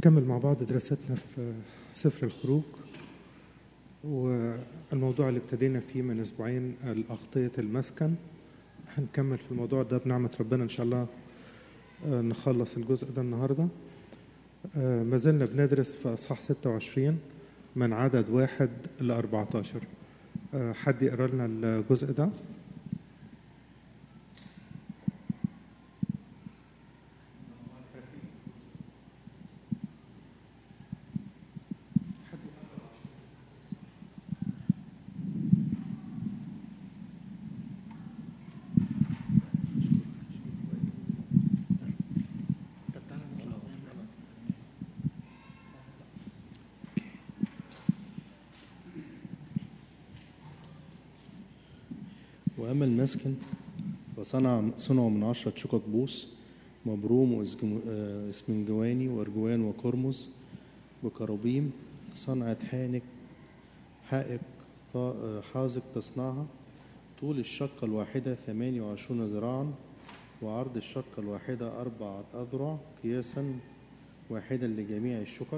نكمل مع بعض دراستنا في سفر الخروج والموضوع اللي ابتدينا فيه من اسبوعين الأغطية المسكن هنكمل في الموضوع ده بنعمة ربنا إن شاء الله آه، نخلص الجزء ده النهاردة آه، ما زلنا بندرس في أصحاح 26 من عدد واحد ل 14 آه، حد يقرأ لنا الجزء ده وأما المسكن فصنع صنعوا من عشرة شقق بوس مبروم واسمنجواني وأرجوان وقرمز وكروبيم صنعت حانك حائق ط- حازق تصنعها طول الشقة الواحدة ثمانية وعشرون ذراعا وعرض الشقة الواحدة أربعة أذرع قياسا واحدا لجميع الشقق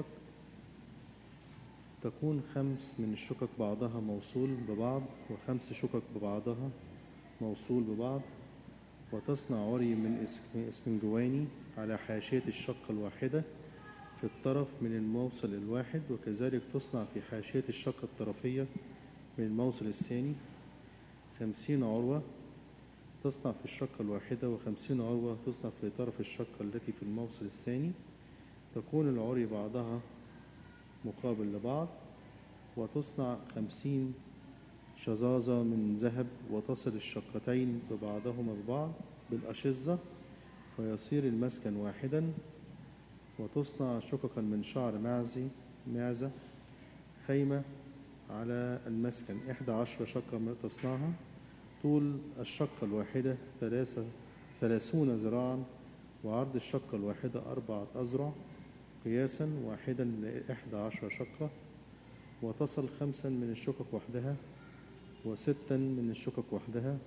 تكون خمس من الشقق بعضها موصول ببعض وخمس شقق ببعضها موصول ببعض وتصنع عري من اسم- اسمنجواني على حاشية الشقة الواحدة في الطرف من الموصل الواحد وكذلك تصنع في حاشية الشقة الطرفية من الموصل الثاني خمسين عروة تصنع في الشقة الواحدة وخمسين عروة تصنع في طرف الشقة التي في الموصل الثاني تكون العري بعضها مقابل لبعض وتصنع خمسين شظاظة من ذهب وتصل الشقتين ببعضهما ببعض بالأشزة فيصير المسكن واحدا وتصنع شققا من شعر معزي معزة خيمة على المسكن إحدى عشر شقة ما تصنعها طول الشقة الواحدة ثلاثة ثلاثون ذراعا وعرض الشقة الواحدة أربعة أذرع قياسا واحدا لإحدى عشر شقة وتصل خمسا من الشقق وحدها وستا من الشقق وحدها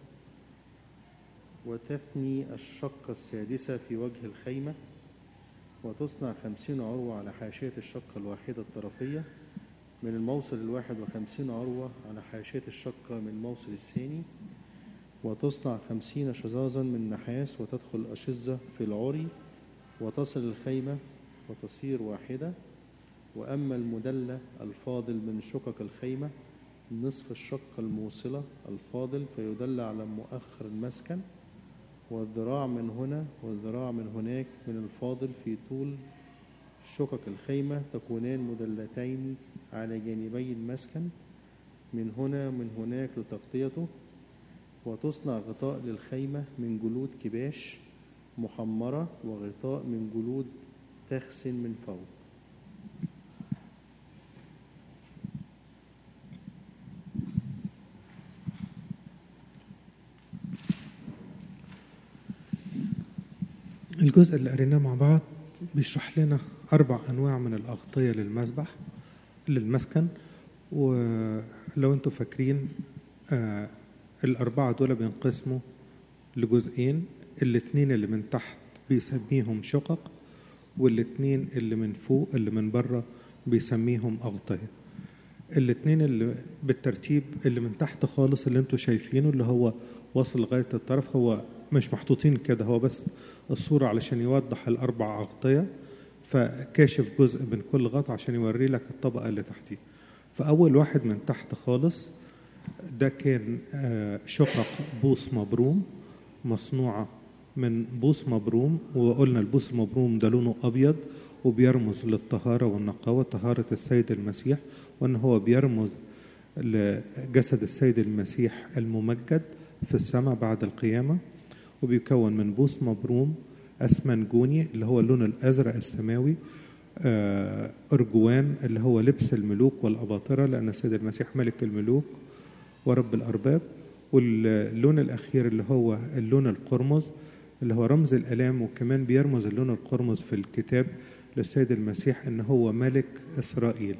وتثني الشقة السادسة في وجه الخيمة وتصنع خمسين عروة على حاشية الشقة الواحدة الطرفية من الموصل الواحد وخمسين عروة على حاشية الشقة من الموصل الثاني وتصنع خمسين شظاظا من نحاس وتدخل أشزة في العري وتصل الخيمة فتصير واحدة وأما المدلة الفاضل من شقق الخيمة نصف الشقة الموصلة الفاضل فيدل على مؤخر المسكن والذراع من هنا والذراع من هناك من الفاضل في طول شقق الخيمة تكونان مدلتين على جانبي المسكن من هنا ومن هناك لتغطيته وتصنع غطاء للخيمة من جلود كباش محمرة وغطاء من جلود تخس من فوق الجزء اللي قريناه مع بعض بيشرح لنا أربع أنواع من الأغطية للمسبح للمسكن ولو أنتم فاكرين آه الأربعة دول بينقسموا لجزئين الاتنين اللي من تحت بيسميهم شقق والاتنين اللي من فوق اللي من بره بيسميهم أغطية الاتنين اللي بالترتيب اللي من تحت خالص اللي انتوا شايفينه اللي هو واصل لغاية الطرف هو مش محطوطين كده هو بس الصورة علشان يوضح الأربع أغطية فكاشف جزء من كل غطا عشان يوري لك الطبقة اللي تحتيه فأول واحد من تحت خالص ده كان آه، شقق بوص مبروم مصنوعة من بوص مبروم وقلنا البوص المبروم ده لونه أبيض وبيرمز للطهارة والنقاوة طهارة السيد المسيح وأن هو بيرمز لجسد السيد المسيح الممجد في السماء بعد القيامة وبيكون من بوص مبروم أسمنجوني اللي هو اللون الأزرق السماوي آه، أرجوان اللي هو لبس الملوك والأباطرة لأن السيد المسيح ملك الملوك ورب الأرباب واللون الأخير اللي هو اللون القرمز اللي هو رمز الآلام وكمان بيرمز اللون القرمز في الكتاب للسيد المسيح إن هو ملك إسرائيل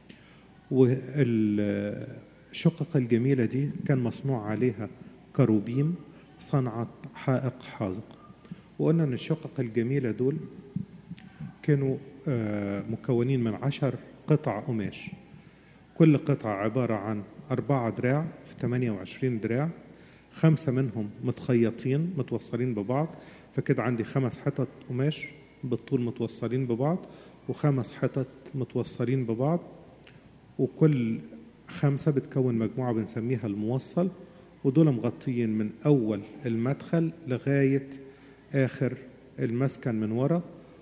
والشقق الجميلة دي كان مصنوع عليها كروبيم صنعت حائق حاذق وقلنا إن الشقق الجميلة دول كانوا آه، مكونين من عشر قطع قماش كل قطعة عبارة عن أربعة دراع في 28 دراع خمسة منهم متخيطين متوصلين ببعض فكده عندي خمس حتت قماش بالطول متوصلين ببعض وخمس حتت متوصلين ببعض وكل خمسة بتكون مجموعة بنسميها الموصل ودول مغطيين من أول المدخل لغاية آخر المسكن من ورا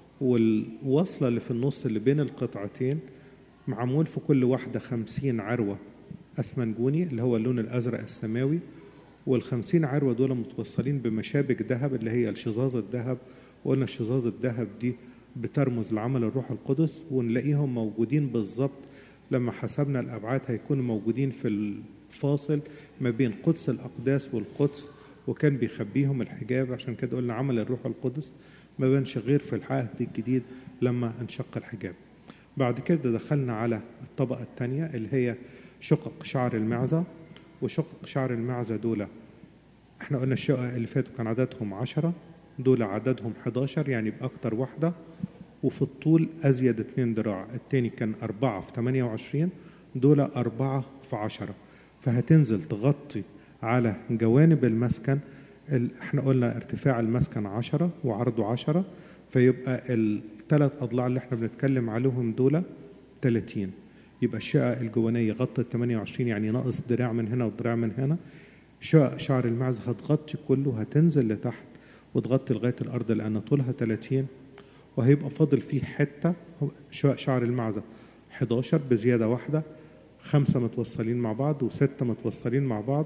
والوصلة اللي في النص اللي بين القطعتين معمول في كل واحدة خمسين عروة أسمنجوني اللي هو اللون الأزرق السماوي والخمسين عروة دول متوصلين بمشابك ذهب اللي هي الشظاظ الذهب وقلنا الشظاظ الذهب دي بترمز لعمل الروح القدس ونلاقيهم موجودين بالظبط لما حسبنا الأبعاد هيكونوا موجودين في الفاصل ما بين قدس الأقداس والقدس وكان بيخبيهم الحجاب عشان كده قلنا عمل الروح القدس ما بانش غير في العهد الجديد لما انشق الحجاب بعد كده دخلنا على الطبقة الثانية اللي هي شقق شعر المعزة وشقق شعر المعزة دول احنا قلنا الشقق اللي فاتوا كان عددهم عشرة دول عددهم 11 يعني بأكتر واحدة وفي الطول أزيد 2 ذراع التاني كان أربعة في 28 دول أربعة في عشرة فهتنزل تغطي على جوانب المسكن ال- احنا قلنا ارتفاع المسكن عشرة وعرضه عشرة فيبقى الثلاث أضلاع اللي احنا بنتكلم عليهم دول 30 يبقى الشقة الجوانية غطت 28 يعني ناقص دراع من هنا ودراع من هنا شقق شعر المعز هتغطي كله هتنزل لتحت وتغطي لغاية الأرض لأن طولها 30 وهيبقى فاضل فيه حتة شقق شعر المعزة 11 بزيادة واحدة خمسة متوصلين مع بعض وستة متوصلين مع بعض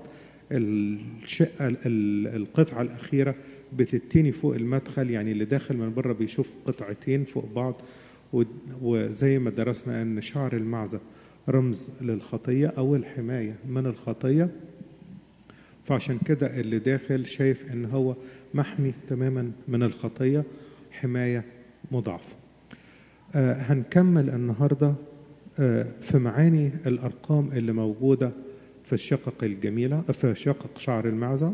الشقة ال- القطعة الأخيرة بتتني فوق المدخل يعني اللي داخل من بره بيشوف قطعتين فوق بعض و- وزي ما درسنا أن شعر المعزة رمز للخطية أو الحماية من الخطية فعشان كده اللي داخل شايف ان هو محمي تماما من الخطيه حمايه مضاعفه. آه هنكمل النهارده آه في معاني الارقام اللي موجوده في الشقق الجميله في شقق شعر المعزه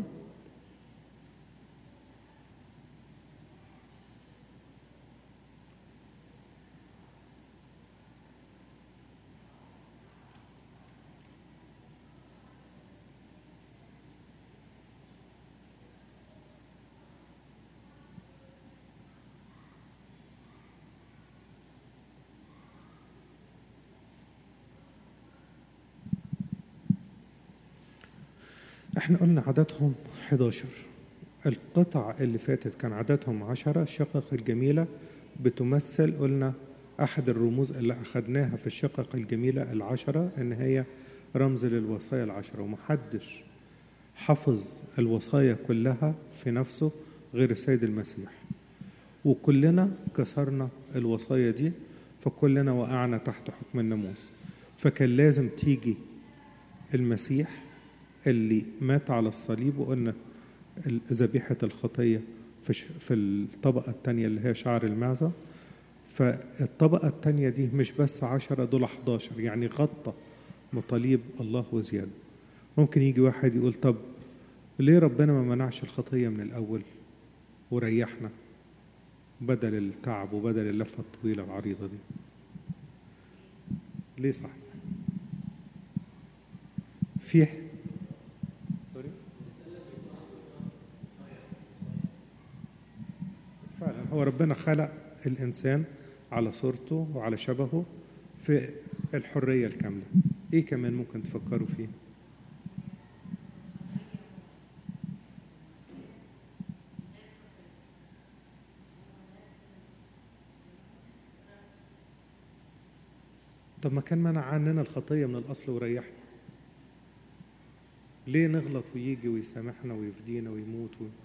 احنا قلنا عددهم 11 القطع اللي فاتت كان عددهم 10 الشقق الجميلة بتمثل قلنا أحد الرموز اللي أخدناها في الشقق الجميلة العشرة إن هي رمز للوصايا العشرة ومحدش حفظ الوصايا كلها في نفسه غير السيد المسيح وكلنا كسرنا الوصايا دي فكلنا وقعنا تحت حكم الناموس فكان لازم تيجي المسيح اللي مات على الصليب وقلنا ال- ذبيحة الخطية في ش- في الطبقة الثانية اللي هي شعر المعزة فالطبقة الثانية دي مش بس عشرة دول 11 يعني غطى مطالب الله وزيادة ممكن يجي واحد يقول طب ليه ربنا ما منعش الخطية من الأول وريحنا بدل التعب وبدل اللفة الطويلة العريضة دي ليه صحيح في سوري فعلا هو ربنا خلق الإنسان على صورته وعلى شبهه في الحرية الكاملة إيه كمان ممكن تفكروا فيه طب ما كان منع عننا الخطية من الأصل وريحنا ليه نغلط ويجي ويسامحنا ويفدينا ويموت و...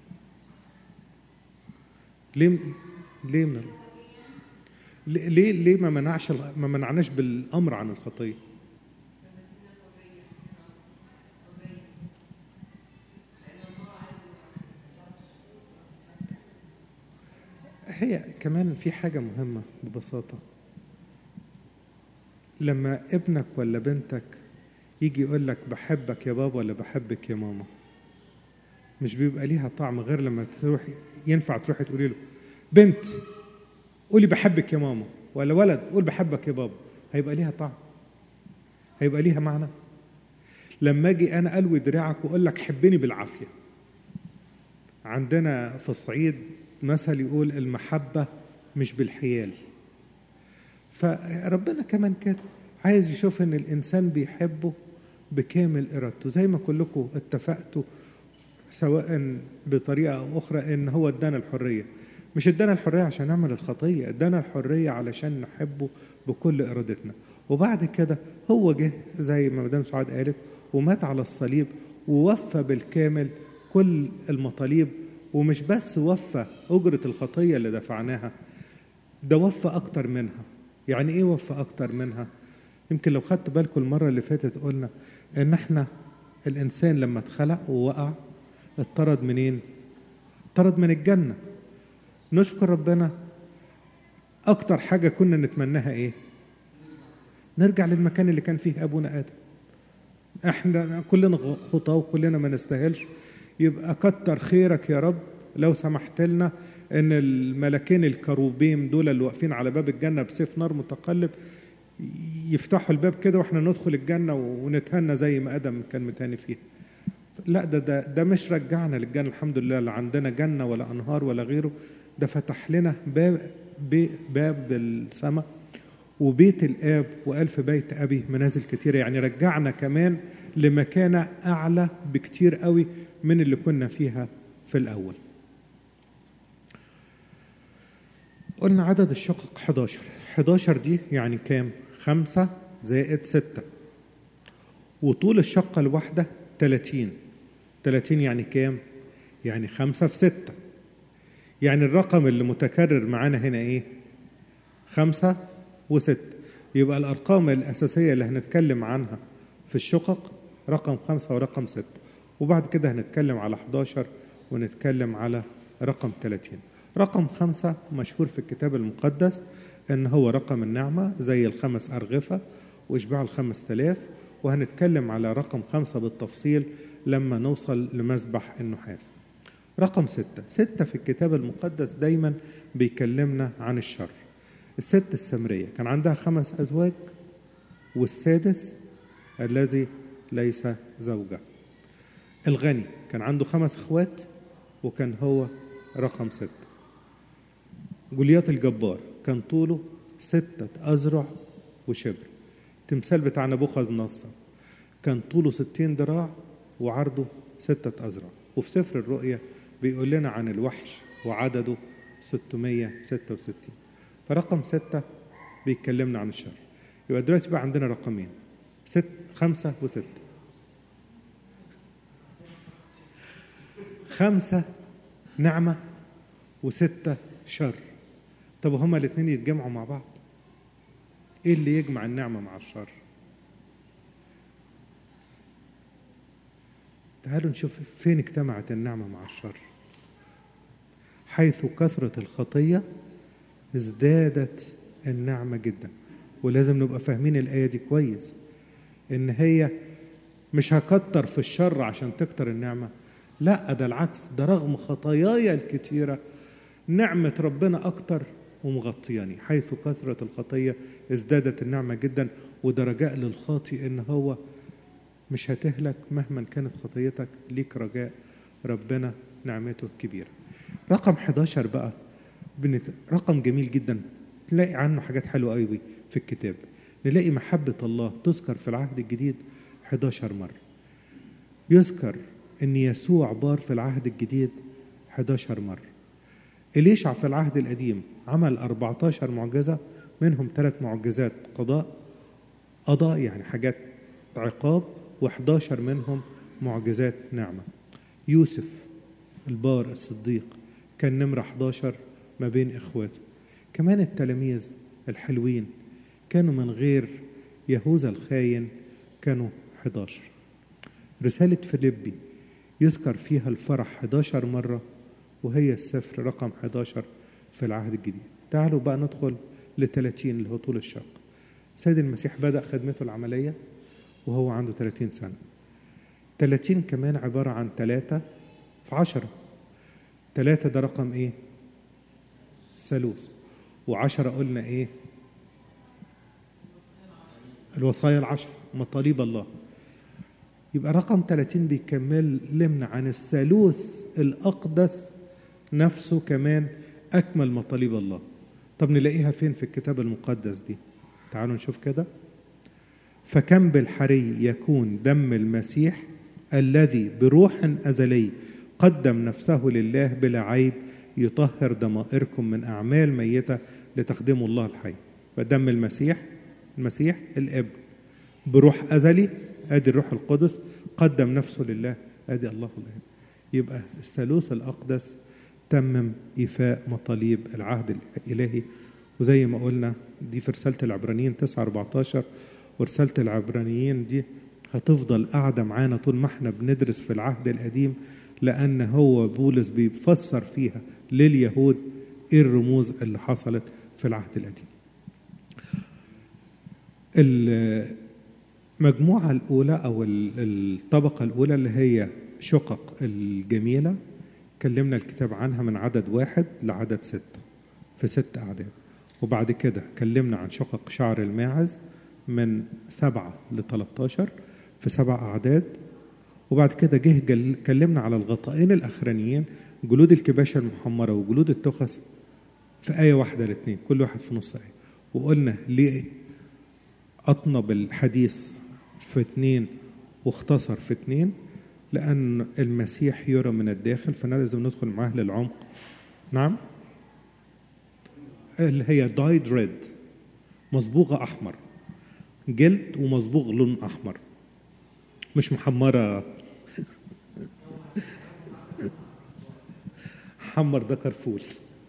ليه ليه من ليه ليه, ليه ما منعش الغ- ما منعناش بالامر عن الخطيه هي كمان في حاجة مهمة ببساطة لما ابنك ولا بنتك يجي يقول لك بحبك يا بابا ولا بحبك يا ماما مش بيبقى ليها طعم غير لما تروح ينفع تروحي تقولي له بنت قولي بحبك يا ماما ولا ولد قول بحبك يا بابا هيبقى ليها طعم هيبقى ليها معنى لما اجي انا الوي دراعك واقول لك حبني بالعافيه عندنا في الصعيد مثل يقول المحبه مش بالحيال فربنا كمان كده عايز يشوف ان الانسان بيحبه بكامل ارادته زي ما كلكم اتفقتوا سواء بطريقه او اخرى ان هو ادانا الحريه مش ادانا الحريه عشان نعمل الخطيه ادانا الحريه علشان نحبه بكل ارادتنا وبعد كده هو جه زي ما مدام سعاد قالت ومات على الصليب ووفى بالكامل كل المطالب ومش بس وفى اجره الخطيه اللي دفعناها ده وفى اكتر منها يعني ايه وفى اكتر منها يمكن لو خدت بالكم المره اللي فاتت قلنا ان احنا الانسان لما اتخلق ووقع اتطرد منين اتطرد من الجنه نشكر ربنا اكتر حاجه كنا نتمناها ايه نرجع للمكان اللي كان فيه ابونا ادم احنا كلنا خطاه وكلنا ما نستاهلش يبقى كتر خيرك يا رب لو سمحت لنا ان الملكين الكروبيم دول اللي واقفين على باب الجنه بسيف نار متقلب يفتحوا الباب كده واحنا ندخل الجنه ونتهنى زي ما ادم كان متهني فيها لا ده ده ده مش رجعنا للجنه الحمد لله لا عندنا جنه ولا انهار ولا غيره ده فتح لنا باب باب السماء وبيت الاب وقال في بيت ابي منازل كتيره يعني رجعنا كمان لمكانه اعلى بكتير قوي من اللي كنا فيها في الاول قلنا عدد الشقق 11 11 دي يعني كام خمسة زائد ستة وطول الشقة الواحدة 30 30 يعني كام يعني خمسة في ستة يعني الرقم اللي متكرر معانا هنا ايه خمسة وستة يبقى الأرقام الأساسية اللي هنتكلم عنها في الشقق رقم خمسة ورقم ستة وبعد كده هنتكلم على 11 ونتكلم على رقم 30 رقم خمسة مشهور في الكتاب المقدس ان هو رقم النعمة زي الخمس أرغفة وإشباع الخمس تلاف وهنتكلم على رقم خمسة بالتفصيل لما نوصل لمذبح النحاس رقم ستة ستة في الكتاب المقدس دايما بيكلمنا عن الشر الست السمرية كان عندها خمس أزواج والسادس الذي ليس زوجة الغني كان عنده خمس اخوات وكان هو رقم ستة جوليات الجبار كان طوله ستة أذرع وشبر التمثال بتاع نبوخذ نصر كان طوله ستين ذراع وعرضه ستة أذرع وفي سفر الرؤيا بيقول لنا عن الوحش وعدده 666 فرقم ستة بيتكلمنا عن الشر يبقى دلوقتي بقى عندنا رقمين ست خمسة وستة خمسة نعمة وستة شر طب هما الاثنين يتجمعوا مع بعض ايه اللي يجمع النعمة مع الشر تعالوا نشوف فين اجتمعت النعمة مع الشر حيث كثرة الخطية ازدادت النعمة جدا ولازم نبقى فاهمين الآية دي كويس إن هي مش هكتر في الشر عشان تكتر النعمة لا ده العكس ده رغم خطاياي الكتيرة نعمة ربنا أكتر ومغطياني حيث كثرة الخطية ازدادت النعمة جدا وده رجاء للخاطي إن هو مش هتهلك مهما كانت خطيتك ليك رجاء ربنا نعمته كبيرة رقم 11 بقى بنت... رقم جميل جدا تلاقي عنه حاجات حلوة قوي في الكتاب نلاقي محبة الله تذكر في العهد الجديد 11 مرة يذكر ان يسوع بار في العهد الجديد 11 مرة إليشع في العهد القديم عمل 14 معجزة منهم ثلاث معجزات قضاء قضاء يعني حاجات عقاب و11 منهم معجزات نعمة يوسف البار الصديق كان نمرة 11 ما بين إخواته كمان التلاميذ الحلوين كانوا من غير يهوذا الخاين كانوا 11 رسالة فيليبي يذكر فيها الفرح 11 مرة وهي السفر رقم 11 في العهد الجديد تعالوا بقى ندخل ل 30 اللي هو طول الشق سيد المسيح بدأ خدمته العملية وهو عنده 30 سنة 30 كمان عبارة عن ثلاثة في عشرة ثلاثة ده رقم ايه الثالوث وعشرة قلنا ايه الوصايا العشر مطالب الله يبقى رقم 30 بيكمل لمنا عن الثالوث الأقدس نفسه كمان أكمل مطالب الله طب نلاقيها فين في الكتاب المقدس دي تعالوا نشوف كده فكم بالحري يكون دم المسيح الذي بروح أزلي قدم نفسه لله بلا عيب يطهر ضمائركم من أعمال ميتة لتخدموا الله الحي فدم المسيح المسيح الابن بروح أزلي ادي الروح القدس قدم نفسه لله ادي الله الاب يبقى الثالوث الاقدس تمم ايفاء مطالب العهد الالهي وزي ما قلنا دي في رساله العبرانيين 9 14 ورساله العبرانيين دي هتفضل قاعده معانا طول ما احنا بندرس في العهد القديم لان هو بولس بيفسر فيها لليهود ايه الرموز اللي حصلت في العهد القديم المجموعة الأولى أو الطبقة الأولى اللي هي شقق الجميلة كلمنا الكتاب عنها من عدد واحد لعدد ستة في ست أعداد وبعد كده كلمنا عن شقق شعر الماعز من سبعة ل 13 في سبع أعداد وبعد كده جه كلمنا على الغطائين الأخرانيين جلود الكباشة المحمرة وجلود التخس في آية واحدة الاثنين كل واحد في نص آية وقلنا ليه أطنب الحديث في اتنين واختصر في اتنين لأن المسيح يرى من الداخل فلازم ندخل معاه للعمق نعم اللي هي دايد ريد مصبوغة أحمر جلد ومصبوغ لون أحمر مش محمرة حمر ده كرفول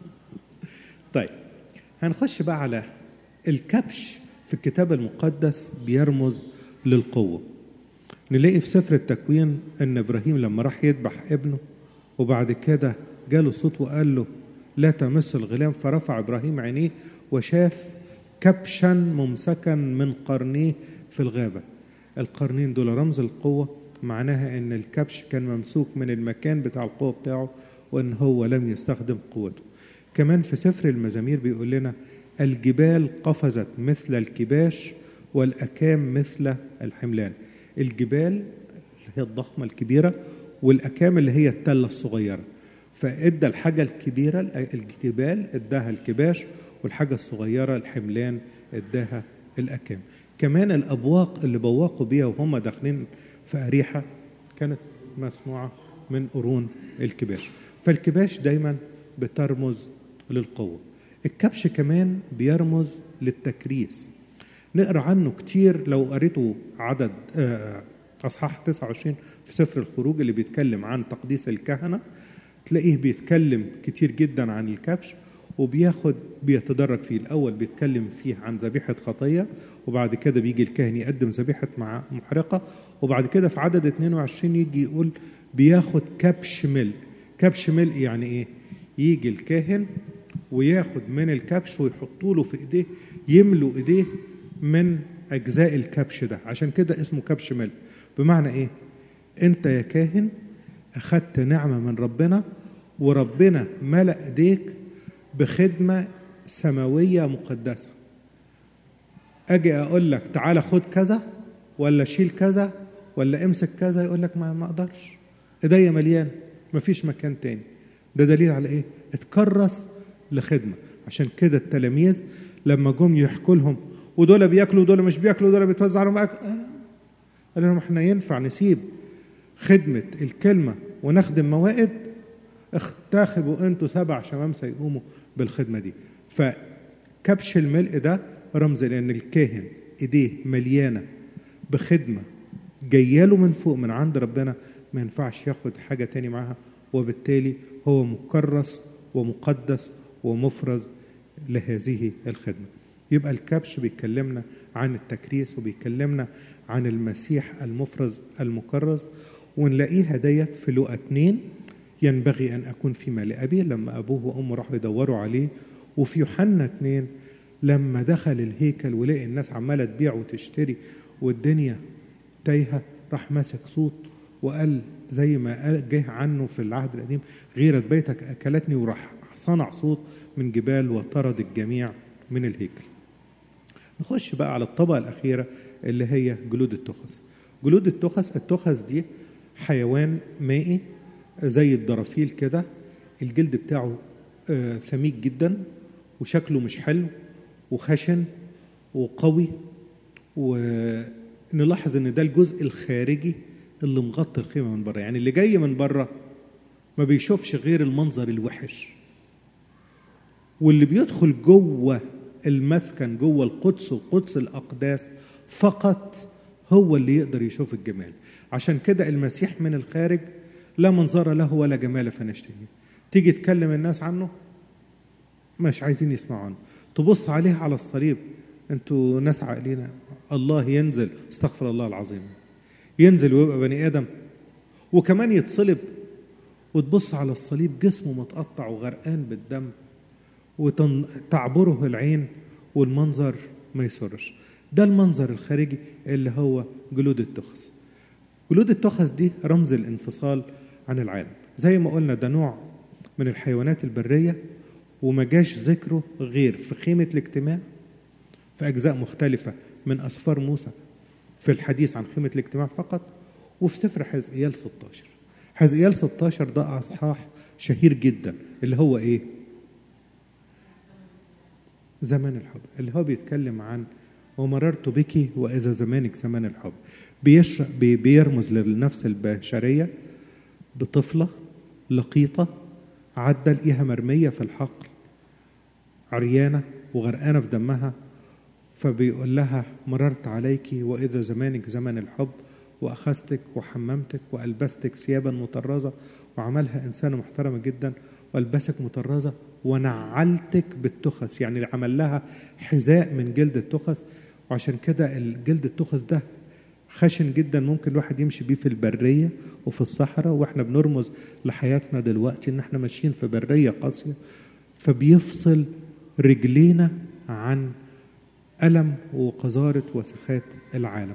طيب هنخش بقى على الكبش في الكتاب المقدس بيرمز للقوة نلاقي في سفر التكوين ان ابراهيم لما راح يذبح ابنه وبعد كده جاله صوت وقال له لا تمس الغلام فرفع ابراهيم عينيه وشاف كبشا ممسكا من قرنيه في الغابة القرنين دول رمز القوة معناها ان الكبش كان ممسوك من المكان بتاع القوة بتاعه وان هو لم يستخدم قوته كمان في سفر المزامير بيقول لنا الجبال قفزت مثل الكباش والأكام مثل الحملان الجبال اللي هي الضخمة الكبيرة والأكام اللي هي التلة الصغيرة فإدى الحاجة الكبيرة الجبال إداها الكباش والحاجة الصغيرة الحملان إداها الأكام كمان الأبواق اللي بواقوا بيها وهم داخلين في أريحة كانت مصنوعة من قرون الكباش فالكباش دايما بترمز للقوة الكبش كمان بيرمز للتكريس نقرا عنه كتير لو قريتوا عدد اصحاح 29 في سفر الخروج اللي بيتكلم عن تقديس الكهنه تلاقيه بيتكلم كتير جدا عن الكبش وبياخد بيتدرج فيه الاول بيتكلم فيه عن ذبيحه خطيه وبعد كده بيجي الكاهن يقدم ذبيحه مع محرقه وبعد كده في عدد 22 يجي يقول بياخد كبش ملء كبش ملء يعني ايه يجي الكاهن وياخد من الكبش ويحطوا له في ايديه يملوا ايديه من اجزاء الكبش ده عشان كده اسمه كبش ملء بمعنى ايه انت يا كاهن اخدت نعمه من ربنا وربنا ملا ايديك بخدمه سماويه مقدسه اجي اقول لك تعالى خد كذا ولا شيل كذا ولا امسك كذا يقول لك ما ما اقدرش ايديا مليان مفيش مكان تاني ده دليل على ايه اتكرس لخدمه عشان كده التلاميذ لما جم يحكوا لهم ودول بياكلوا ودول مش بياكلوا ودول بيتوزع عليهم اكل قال لهم احنا ينفع نسيب خدمه الكلمه ونخدم موائد اختاخبوا انتوا سبع شمامسه يقوموا بالخدمه دي فكبش الملء ده رمز لان الكاهن ايديه مليانه بخدمه جاياله من فوق من عند ربنا ما ينفعش ياخد حاجه تاني معاها وبالتالي هو مكرس ومقدس ومفرز لهذه الخدمه يبقى الكبش بيكلمنا عن التكريس وبيكلمنا عن المسيح المفرز المكرز ونلاقيها ديت في لقا اتنين ينبغي أن أكون فيما لأبي لما أبوه وأمه راحوا يدوروا عليه وفي يوحنا اتنين لما دخل الهيكل ولقي الناس عمالة تبيع وتشتري والدنيا تايهة راح ماسك صوت وقال زي ما قال جه عنه في العهد القديم غيرة بيتك أكلتني وراح صنع صوت من جبال وطرد الجميع من الهيكل نخش بقى على الطبقة الأخيرة اللي هي جلود التخس جلود التخس التخس دي حيوان مائي زي الدرافيل كده الجلد بتاعه آه، سميك جدا وشكله مش حلو وخشن وقوي ونلاحظ ان ده الجزء الخارجي اللي مغطي الخيمه من بره يعني اللي جاي من بره ما بيشوفش غير المنظر الوحش واللي بيدخل جوه المسكن جوه القدس وقدس الاقداس فقط هو اللي يقدر يشوف الجمال عشان كده المسيح من الخارج لا منظر له ولا جمال فنشتهيه تيجي تكلم الناس عنه مش عايزين يسمعوا عنه تبص عليه على الصليب انتوا ناس عاقلين الله ينزل استغفر الله العظيم ينزل ويبقى بني ادم وكمان يتصلب وتبص على الصليب جسمه متقطع وغرقان بالدم وتعبره العين والمنظر ما يسرش ده المنظر الخارجي اللي هو جلود التخس جلود التخس دي رمز الانفصال عن العالم زي ما قلنا ده نوع من الحيوانات البرية وما جاش ذكره غير في خيمة الاجتماع في أجزاء مختلفة من أسفار موسى في الحديث عن خيمة الاجتماع فقط وفي سفر حزقيال 16 حزقيال 16 ده أصحاح شهير جدا اللي هو إيه؟ زمان الحب اللي هو بيتكلم عن ومررت بك وإذا زمانك زمان الحب بيشرح بي بيرمز للنفس البشرية بطفلة لقيطة عدى لقيها مرمية في الحقل عريانة وغرقانة في دمها فبيقول لها مررت عليك وإذا زمانك زمن الحب وأخذتك وحممتك وألبستك ثيابا مطرزة وعملها إنسانة محترمة جدا وألبسك مطرزة ونعلتك بالتخس يعني عمل لها حذاء من جلد التخس وعشان كده الجلد التخس ده خشن جدا ممكن الواحد يمشي بيه في البرية وفي الصحراء واحنا بنرمز لحياتنا دلوقتي ان احنا ماشيين في برية قاسية فبيفصل رجلينا عن ألم وقذارة وسخات العالم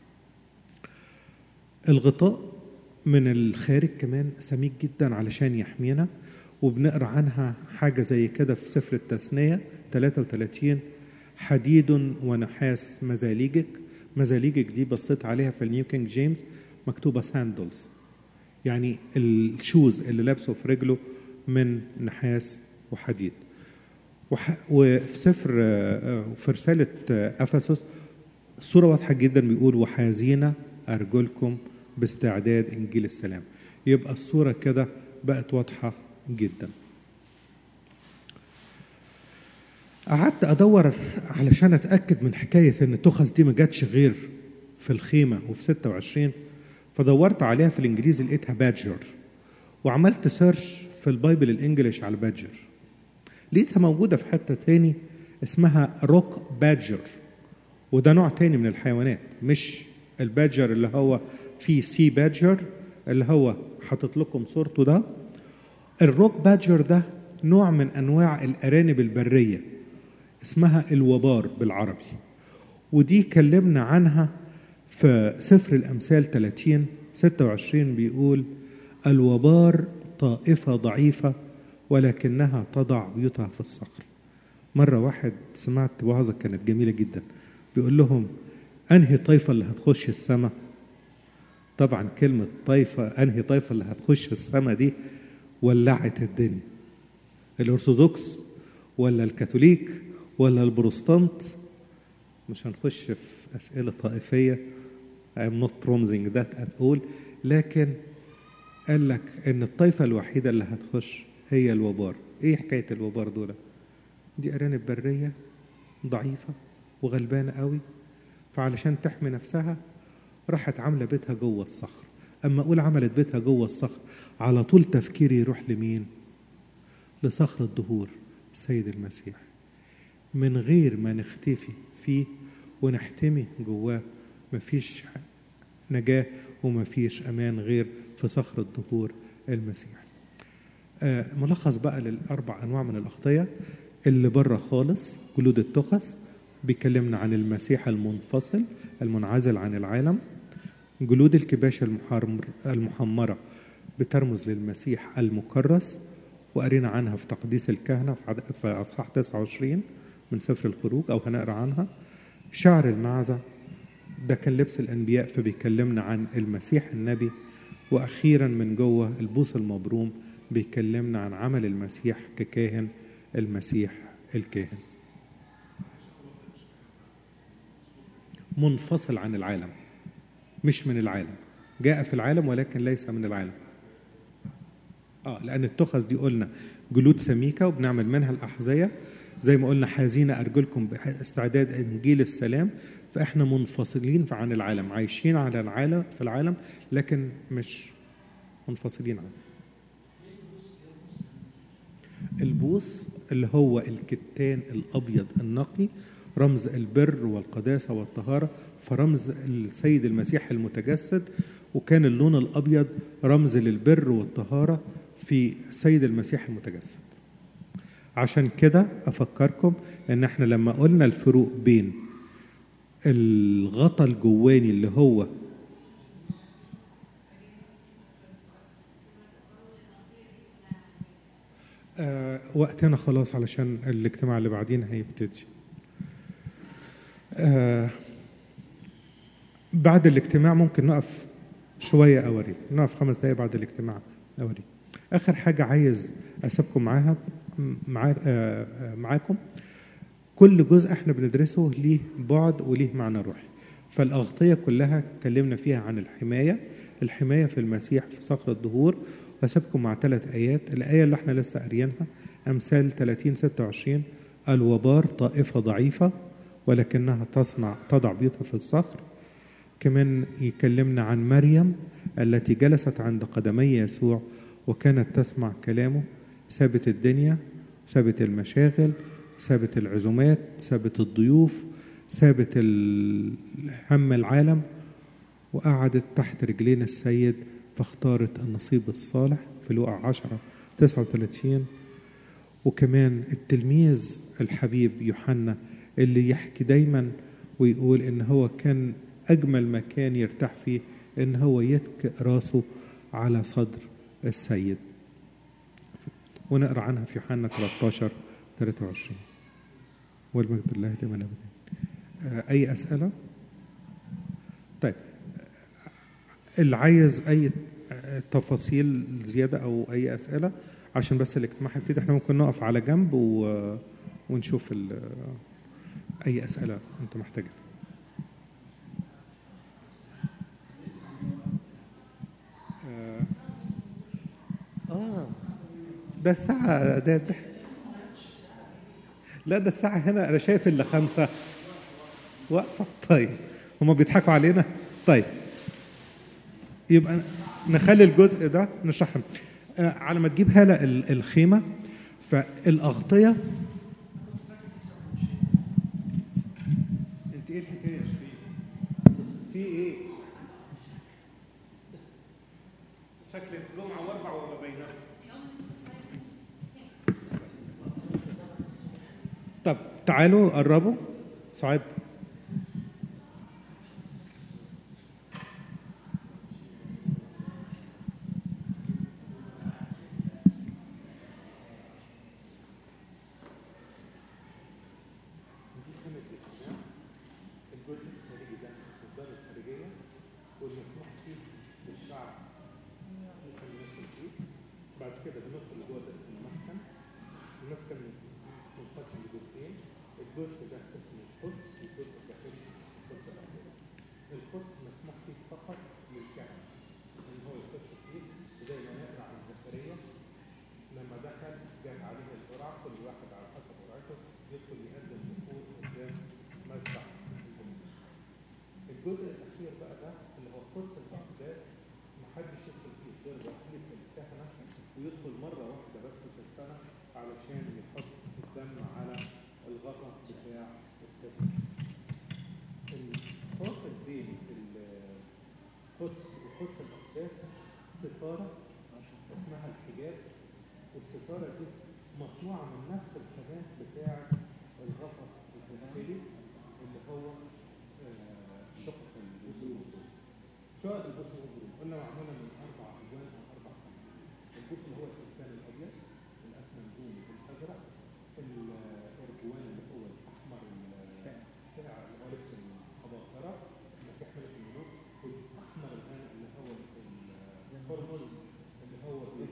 الغطاء من الخارج كمان سميك جدا علشان يحمينا وبنقرا عنها حاجة زي كده في سفر التثنية 33 حديد ونحاس مزاليجك مزاليجك دي بصيت عليها في النيو كينج جيمس مكتوبة ساندلز يعني الشوز اللي لابسه في رجله من نحاس وحديد وح... وفي سفر في رسالة أفسس الصورة واضحة جدا بيقول وحازين أرجلكم باستعداد إنجيل السلام يبقى الصورة كده بقت واضحة جدا قعدت ادور علشان اتاكد من حكايه ان التخس دي ما جاتش غير في الخيمه وفي 26 فدورت عليها في الانجليزي لقيتها بادجر وعملت سيرش في البايبل الانجليش على بادجر لقيتها موجوده في حته تاني اسمها روك بادجر وده نوع تاني من الحيوانات مش البادجر اللي هو في سي بادجر اللي هو حاطط لكم صورته ده الروك بادجر ده نوع من انواع الارانب البريه اسمها الوبار بالعربي ودي كلمنا عنها في سفر الامثال 30 26 بيقول الوبار طائفه ضعيفه ولكنها تضع بيوتها في الصخر مره واحد سمعت وعظه كانت جميله جدا بيقول لهم انهي طائفه اللي هتخش السماء طبعا كلمه طائفه انهي طائفه اللي هتخش السماء دي ولعت الدنيا الارثوذكس ولا الكاثوليك ولا البروستانت مش هنخش في اسئله طائفيه I'm not promising that at all لكن قال لك ان الطائفه الوحيده اللي هتخش هي الوبار ايه حكايه الوبار دول دي ارانب بريه ضعيفه وغلبانه قوي فعلشان تحمي نفسها راحت عامله بيتها جوه الصخر اما اقول عملت بيتها جوه الصخر على طول تفكيري يروح لمين لصخر الدهور السيد المسيح من غير ما نختفي فيه ونحتمي جواه مفيش نجاة ومفيش أمان غير في صخر الدهور المسيح آه ملخص بقى للأربع أنواع من الأغطية اللي بره خالص جلود التخس بيكلمنا عن المسيح المنفصل المنعزل عن العالم جلود الكباش المحمرة بترمز للمسيح المكرس وقرينا عنها في تقديس الكهنة في أصحاح 29 من سفر الخروج أو هنقرا عنها شعر المعزة ده كان لبس الأنبياء فبيكلمنا عن المسيح النبي وأخيرا من جوه البوس المبروم بيكلمنا عن عمل المسيح ككاهن المسيح الكاهن منفصل عن العالم مش من العالم جاء في العالم ولكن ليس من العالم اه لان التخذ دي قلنا جلود سميكه وبنعمل منها الاحذيه زي ما قلنا حازين ارجلكم باستعداد انجيل السلام فاحنا منفصلين عن العالم عايشين على العالم في العالم لكن مش منفصلين عنه البوس اللي هو الكتان الابيض النقي رمز البر والقداسه والطهاره فرمز السيد المسيح المتجسد وكان اللون الابيض رمز للبر والطهاره في السيد المسيح المتجسد عشان كده افكركم ان احنا لما قلنا الفروق بين الغطا الجواني اللي هو آه وقتنا خلاص علشان الاجتماع اللي بعدين هيبتدي آه بعد الاجتماع ممكن نقف شوية أوريك نقف خمس دقايق بعد الاجتماع أوريك آخر حاجة عايز أسيبكم معاها معا آه معاكم كل جزء احنا بندرسه ليه بعد وليه معنى روحي فالأغطية كلها اتكلمنا فيها عن الحماية الحماية في المسيح في صخر الدهور وأسيبكم مع ثلاث آيات الآية اللي احنا لسه قاريينها أمثال 30 26 الوبار طائفة ضعيفة ولكنها تصنع تضع بيوتها في الصخر كمان يكلمنا عن مريم التي جلست عند قدمي يسوع وكانت تسمع كلامه سابت الدنيا سابت المشاغل سابت العزومات سابت الضيوف سابت هم العالم وقعدت تحت رجلين السيد فاختارت النصيب الصالح في لوقا 10 39 وكمان التلميذ الحبيب يوحنا اللي يحكي دايما ويقول ان هو كان اجمل مكان يرتاح فيه ان هو يتكئ راسه على صدر السيد ونقرا عنها في يوحنا 13 23 والمجد لله دائما ابدا اي اسئله طيب اللي عايز اي تفاصيل زياده او اي اسئله عشان بس الاجتماع هيبتدي احنا ممكن نقف على جنب و... ونشوف ال... اي اسئله انتم محتاجين آه. اه ده الساعة ده, ده لا ده الساعة هنا أنا شايف إلا خمسة واقفة طيب هما بيضحكوا علينا طيب يبقى نخلي الجزء ده نشرحه آه على ما تجيب هالة الخيمة فالأغطية انت ايه الحكايه يا شريف؟ في ايه؟ شكل الجمعه واربع وما بينها طب تعالوا قربوا سعاد الجزء الخارجي ده اسمه الدار الخارجية والمسموح فيه للشعب ممكن ندخل فيه بعد كده بندخل جوه ده اسمه المسكن المسكن منقسم لجزئين الجزء ده اسمه القدس والجزء الداخلي اسمه القدس الأقدس القدس مسموح فيه فقط للكهنة ان هو يخش فيه زي ما نقرا عن زكريا لما دخل جاء عليه القرعة كل واحد على حسب قرعته يدخل يقدم بخور قدام مسبح الجزء الاخير بقى ده اللي هو قدس الاقداس محدش يدخل فيه غير رئيس الكهنه ويدخل مره واحده بس في السنه علشان يحط الدم على الغطا بتاع الكهنه. الفاصل بين القدس وقدس الاقداس ستاره اسمها الحجاب والستاره دي مصنوعه من نفس الخامات بتاع الغطا الداخلي اللي هو شق البوس والبروم شقق البوس والبروم قلنا معموله من اربع الوان او اربع خامات البوس اللي هو الختان الابيض الاسمنجوني الازرق الارجوان اللي هو الاحمر الفاقع اللي هو لبس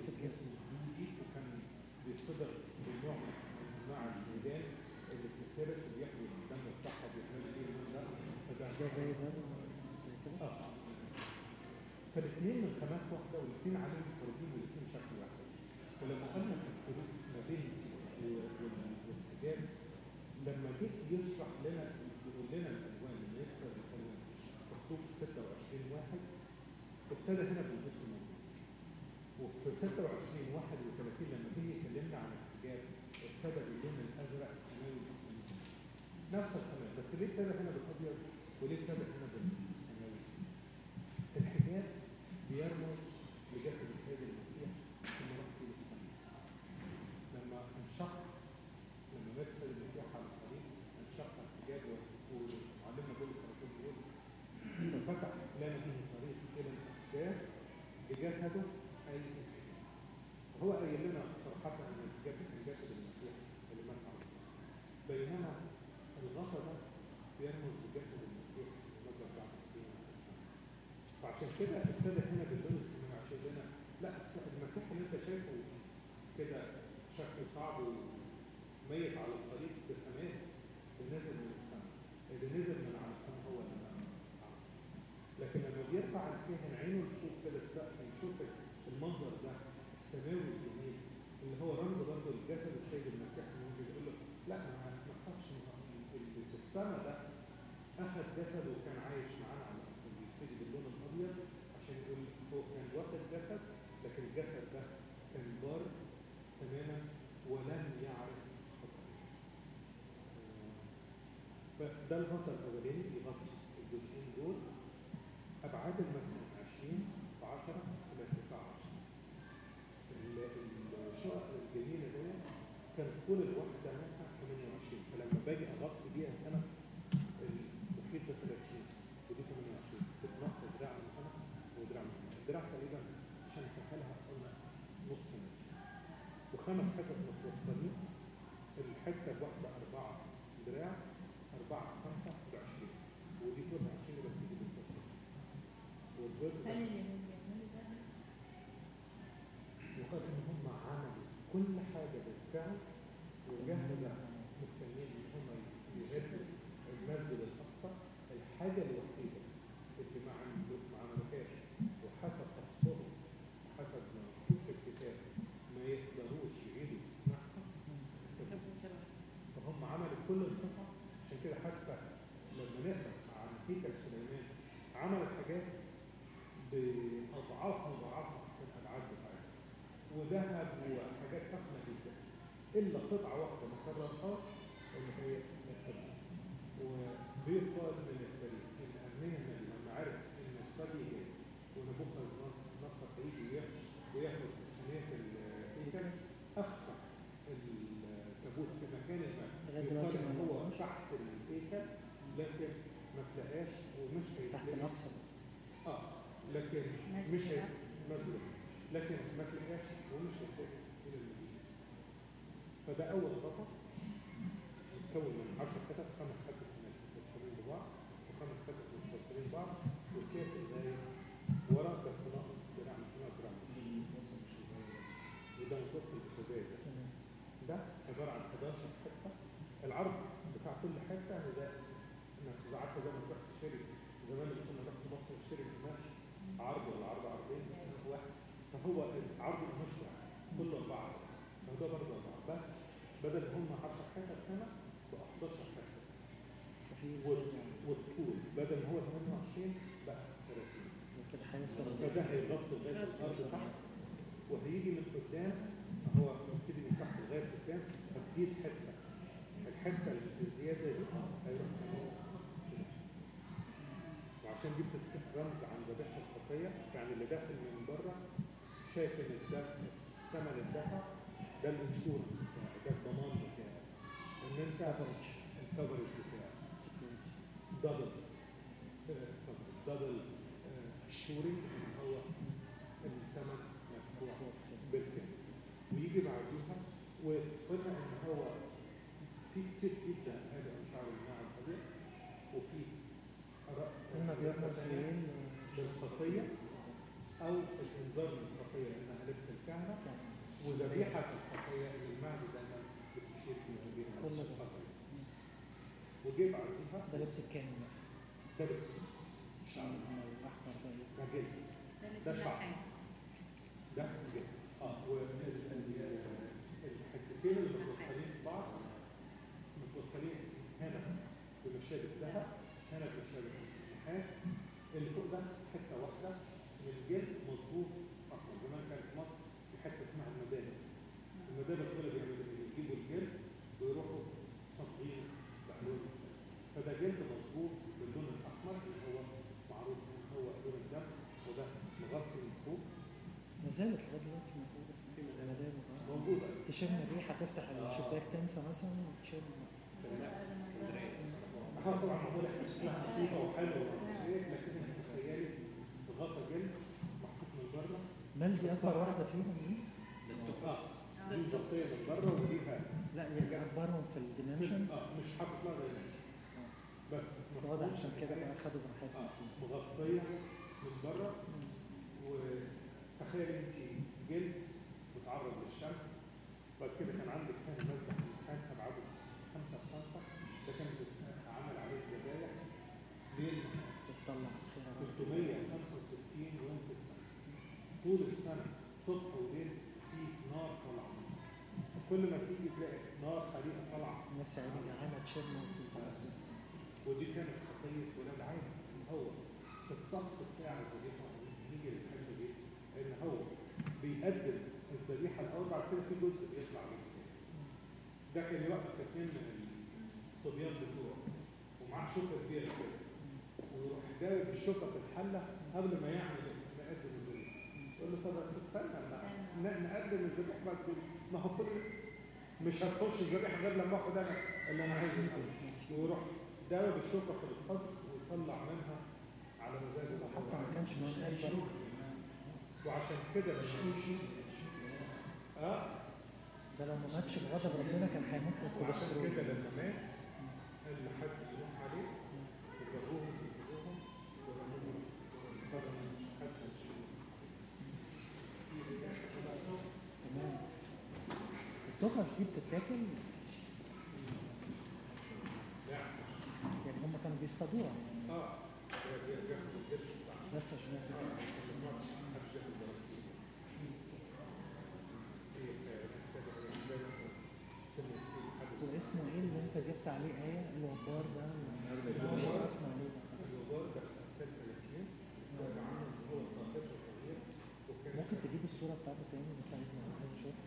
السكين. اسمه دي وكان بيتصدر بنوع من انواع الميدان اللي بتتهرس وبياخدوا الدم بتاعها وبيعملوا ايه من ده فده مش ده زي ده زي كده اه فالاثنين من خامات واحده والاثنين عليهم بروتين والاثنين شكل واحد ولما قلنا في الفروق ما بين دي و- وال- والحجاب لما جه يشرح لنا يقول لنا الالوان اللي يذكر الالوان في خطوط 26 واحد ابتدى هنا بالجزء الموجود وفي 26 31 لما جه يكلمنا عن الحجاب ابتدى باللون الازرق السماوي الاسمنتي نفس الكلام بس ليه ابتدى هنا بالابيض وليه ابتدى هنا بالسماوي؟ الحجاب بيرمز لجسد السيد المسيح ثم راح طول السماء لما انشق لما مات السيد المسيح على الصليب انشق الحجاب وعلمنا بولس الرسول بيقول ففتح لنا به طريق الى الاقداس بجسده اي الحجاب فهو قايل لنا صراحه ان الحجاب كان جسد المسيح اللي مات على الصليب بينما الغطا ده بيرمز لجسد المسيح المجد بعد القيامه في السماء فعشان كده ابتدى هنا باللون السماوي عشان لنا لا الس- المسيح اللي انت شايفه كده شكله صعب وميت على الصليب ده سماء ده نزل من السماء اللي نزل من على السماء هو اللي بقى على السماء لكن لما بيرفع الكاهن عينه لفوق كده السقف يشوف المنظر ده السماوي الجميل اللي هو رمز برضه لجسد السيد المسيح ممكن يقول له لا ما ما تخافش ما- اللي في السماء ده اخذ جسد وكان عايش معانا على الارض بيبتدي باللون الابيض عشان يقول هو كان واخد جسد لكن الجسد ده كان بار تماما ولم يعرف خطأه. فده الغطاء الاولاني بيغطي الجزئين دول ابعاد المسكن 20 في 10 في ارتفاع 10 ال- الشقق الجميله دي كان طول الواحده منها 28 فلما باجي اغطي بيها هنا المحيط ده 30 ودي 28 كنت ناقصه دراع من هنا ودراع من هنا الدراع تقريبا عشان نسهلها قلنا نص متر وخمس حتت متوصلين الحته الواحده أربعة دراع أربعة في خمسة ب 20 ودي كلها 20 يبقى بتيجي بالظبط والجزء هل ده اللي بيعملوا ده يقال ان هم عملوا كل حاجه بالفعل وجهزوا مستنيين ان هم يهدوا المسجد الاقصى الحاجه الوحيده اللي ما عملوا ما عملوهاش وحسب تقصيرهم وحسب ما مكتوب في الكتاب ما يقدروش يعيدوا تصنيعها التجديد. فهم عملوا كل القطع عشان كده حتى لما نقرا عن هيكل سليمان عمل حاجات باضعاف مضاعفه في الابعاد بتاعتها وذهب وحاجات فخمه جدا الا قطعه واحده ما كررهاش اللي هي التبني وبيقال من التاريخ ان ارميا النبي لما عرف ان الصبي جاي ونبوخذ نصر هيجي وياخد وياخد ثانيه الهيكل اخفى التابوت في مكان ما لغاية دلوقتي يقال ما إن هو لقوش. تحت الهيكل لكن ما تلاقاش ومش تحت هيتلاقي الاقصى اه لكن مسجد مش هي الأقصى. مسجد الأقصى. لكن ما تلاقيهاش ومش هتلاقي الى المجلس فده اول غطا متكون من 10 حتت خمس حتت مش متوصلين ببعض وخمس حتت متوصلين ببعض والكاس الداير ورا بس ناقص دراع من هنا ودراع من هنا وده متوصل بشظايا ده تمام ده عباره عن 11 حته العرض بتاع كل حته زي الناس عارفه زي ما تروح تشتري زمان اللي كنا نروح في مصر نشتري القماش عرض ولا عرض عرضين واحد فهو عرض القماش واحد كله اربعه فهو ده برضه اربعه بس بدل هم 10 حتت هنا بقى 11 حته ففي وال- زيادة والطول بدل ما هو 28 بقى 30 كده هيوصل فده هيغطي لغايه الارض تحت وهيجي من قدام هو يبتدي من تحت لغايه قدام هتزيد حته الحته الزياده دي هيروح كمان كده. وعشان دي بتفتح رمز عن ذبيحه الخطيه يعني اللي داخل من بره شايف ان الدفع ثمن الدفع ده الانشورنس بتاعه ده الضمان بتاعه ان انت كفرج الكفرج بتاعه سكيورتي دبل كفرج دبل اشورنج ان هو الثمن مدفوع مدفوع كده. بالكامل ويجي بعديها وقلنا ان هو في كتير جدا هذا اشعار الناعم الابيض وفي اراء قلنا بيرمز تانية لين للخطيه او الانذار من الخطيه لانها لبس الكهنه كان وذبيحه الخطيه اللي المعزه دايما بتشير في ذبيحه كل ده. الخطيه وجه بعديها ده لبس الكاهن بقى ده لبس الشعر أما الأحمر ده إيه؟ ده جلد ده شعر ده جلد اه والحتتين اللي متوصلين في بعض متوصلين هنا بمشابك ذهب هنا بمشابك نحاس اللي فوق ده حته واحده من الجلد مظبوط احمر زمان كان في مصر في حته اسمها المدابر المدابر دول بيعملوا ايه؟ يجيبوا الجلد ويروحوا صابغينه بالوان مختلفه فده جلد مظبوط باللون الاحمر اللي هو معروف ان هو لون الدم وده مغطي من فوق ما زالت لغاية دلوقتي موجودة في مصر المدابر آه. موجوده تشم الريحة تفتح الشباك تنسى مثلا تشم اه طبعا معموله شكلها لطيفه وحلوه ومعرفش ايه لكن انت تخيلي غطا جلد محطوط من بره مال دي أكبر واحدة فيهم دي؟ اه دي مغطيه من بره وليها لا يعني أكبرهم في الديمنشنز اه مش حاطط لها دايمنشن بس واضح عشان كده بقى خدوا براحتهم اه مغطيه من بره وتخيل انت جلد متعرض للشمس بعد كده كان عندك هنا مذبح النحاس ابعاده خمسه في خمسه ده كان عمل عليه ذبايح ليل بتطلع الخير 365 يوم في السنه طول السنه صبح وليل في نار طالعه منه كل ما تيجي تلاقي نار حريقه طالعه الناس يعني جعانة تشم وتتعذب ودي كانت خطيه ولاد عين ان هو في الطقس بتاع الذبيحه نيجي للحته دي ان هو بيقدم الذبيحه الاول بعد كده في جزء بيطلع منه ده كان يوقف اثنين من الصبيان بتوعه ومعاه شوكه كبيره كده ويروح داوب الشوكه في الحله قبل ما يعمل نقدم الذبيحه يقول له طب بس استنى ن- نقدم الذبيحه بعد كده ما هو كل مش هتخش الذبيحه غير لما اخد انا اللي انا عايزه نسيبه نسيبه ويروح داوب الشوكه في القدر ويطلع منها على مزاجه حتى ما كانش نوع أكبر وعشان كده لما اه ده لو ما ماتش بغضب ربنا كان هيموت من وعشان الكوليسترول كده لما مات قال لحد يروح عليه وجابوهم يجيبوهم ورموهم بره مش حد هيشيله تمام التخص دي بتتاكل يعني هم كانوا بيصطادوها يعني اه بياخد الجلد بتاعها بس عشان ياكلوا ما سمعتش حد بياخد براكين في كده زي مثلا سن الفيل حد واسمه ايه اللي انت جبت عليه آية الوبار ده اللي أول مرة اسمع عليه ده الوبار ده في سنه 30 زاد عنه ان هو 13 صغير وكان ممكن تجيب الصورة بتاعته تاني بس عايز عايز اشوفها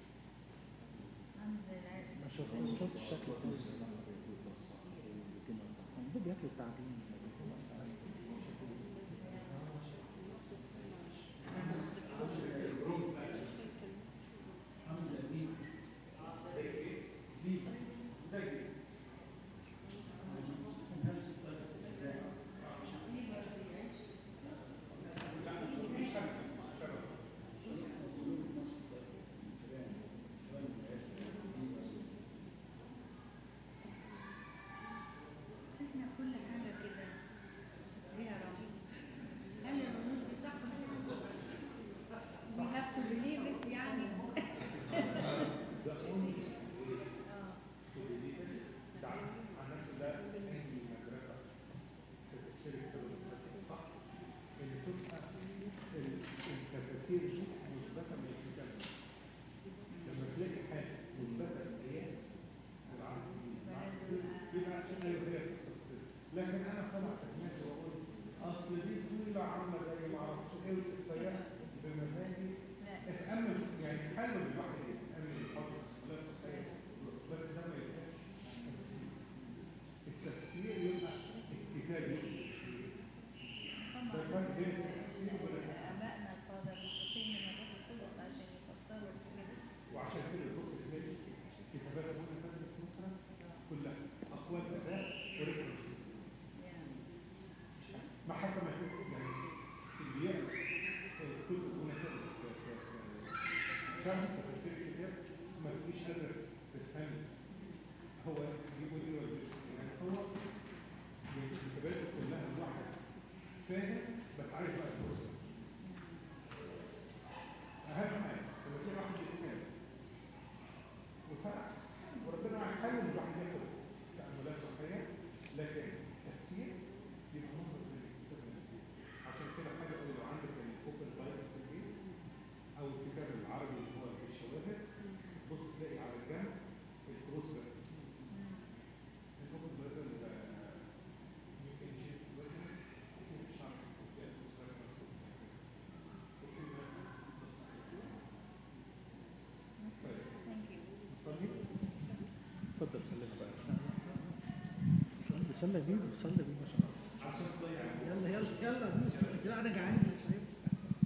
ما شفت ما شفتش شكله خالص هم دول بياكلوا التعابين بس احنا كل حاجة كده ليها رمز هل الرموز دي صح؟ We have to believe it يعني ده اونلي اه ده عن عن نفسه ده انهي مدرسه في تفسير الكتاب المقدس الصح ان تبقى ال- التفاسير دي مثبته من الكتاب لما تلاقي حاجه مثبته بايات العهد الجديد يبقى ايوه هي قصه كده لكن انا طلع في دماغي واقول اصل دي طويله عامله زي ما اعرفش ايه وتتسيح بمزاجي اتامل يعني حلو الواحد يتامل الحب لا تتخيل بس ده ما يبقاش تفسير التفسير يبقى الكتاب يقصد ده طبعا فرق بين التفسير وبين آبائنا القادة المستقيم من الروح القدس عشان يفسروا الكتاب وعشان كده تبص تلاقي كتابات ابونا تدرس مثلا كلها اقوال اداء وريفرنس يعني ما حتى ما يكون يعني اللي يقرا كتب ابونا تدرس في في- في شرح تفاسير الكتاب ما تبقيش قادر تفهم هو بيقول ايه ولا بيقول إيه. يعني هو يعني الكتابات كلها الواحد فاهم بس عايز بقى يوصل اتفضل سلمنا بقى صلي صلي بينا صلي بينا عشان يلا يلا يلا بينا لا انا جعان مش هينفع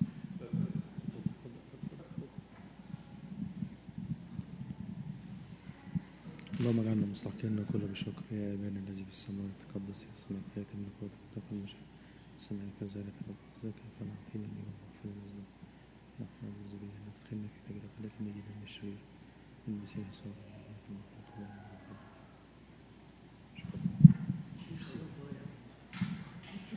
اللهم اجعلنا مستحقين كل بشكر يا ابانا الذي في السماوات تقدس اسمك ياتي ملكوتك تكن مشيئتك سمعي كذلك ذاك فانا اعطينا اليوم واغفر لنا ذنوبنا نحن نعوذ بك ان تدخلنا في تجربه لكن نجينا من الشرير المسيح يسوع